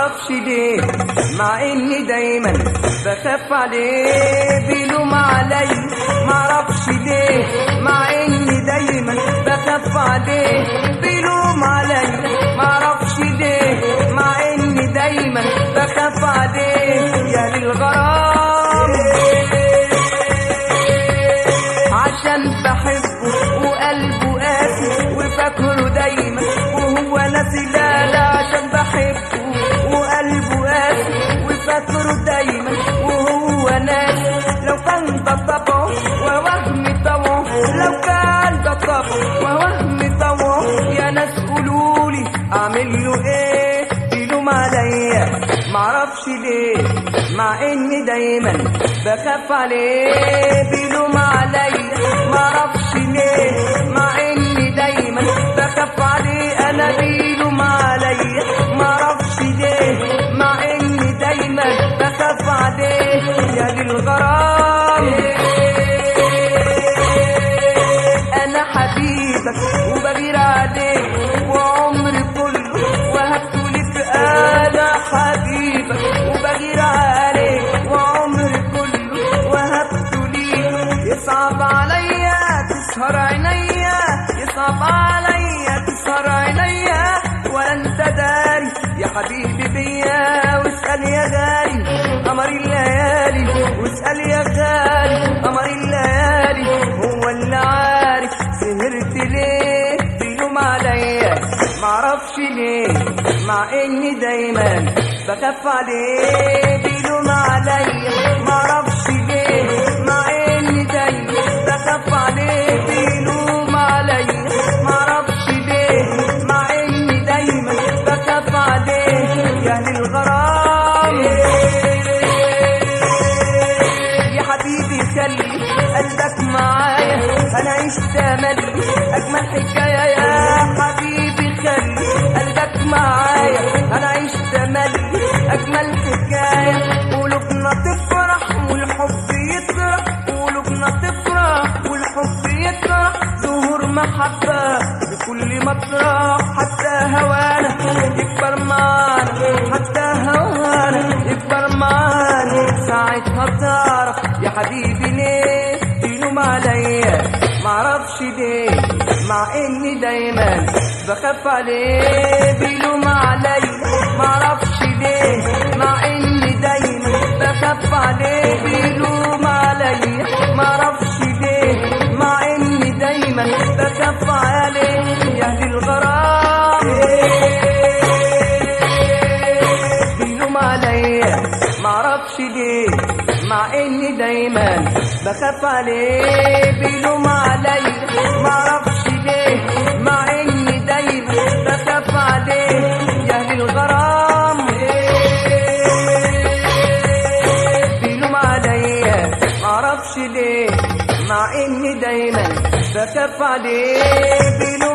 معرفش ليه مع اني دايما بخاف عليه بيلوم علي معرفش ليه مع اني دايما بخاف عليه بيلوم علي معرفش ليه مع اني دايما بخاف عليه يا للغرام عشان بحبه وقلبه قاسي وفاكره دايما وهو ناسي لا لا عشان بحبه وقلبه قاسي وفاكره دايما وهو ناسي لو كان ده طبعه ووهم طبعه لو كان ده طبعه ووهم طبعه يا ناس قولولي اعمل له ايه يلوم عليا معرفش ليه مع اني دايما بخاف عليه بيلوم عليا معرفش ليه مع اني دايما بخاف عليه انا بيلوم عليا معرفش ليه مع اني دايما بخاف عليه يا دي الغرام انا حبيبك وبغير عليك وعمري كله وهبته لك انا حبيبك وبغير عليك وعمري كله وهبته ليك يصعب عليا تسهر عينيا يصعب عليا تسهر عينيا ولا انت داري يا حبيبي بيا واسال يا غالي قمر الليالي واسال يا غالي قمر الليالي هو اللي عارف سهرت ليه بيلوم عليا معرفش ليه مع اني دايما بخاف عليه بيلوم عليا معرفش ليه مع اني دايما بخاف عليه بيلوم عليا معرفش ليه مع اني دايما بخاف عليه يا اهل الغرام يا حبيبي خلي قلبك معايا انا عشت املي اجمل حكايه يا حبيبي خلي قلبك معايا انا عشت املي اجمل حكايه قلوبنا تفرح والحب يطرح قلوبنا تفرح والحب يطرح ظهور محبه بكل مطرح حتى هوانا يكبر معانا حتى هوانا يكبر معانا ساعتها تعرف يا حبيبي ليه تلوم عليا معرفش ليه مع اني دايما بخاف عليه بيلوم عليا معرفش ليه مع اني دايما بخاف عليه بيلوم عليا معرفش ليه مع اني دايما بخاف عليه يا اهل الغرام بيلوم عليا معرفش ليه مع اني دايما بخاف عليه بيلوم عليا معرفش ليه مع اني دايما بخاف عليه يا اهل الغرام بيلوم عليا معرفش ليه مع اني دايما بخاف عليه بيلوم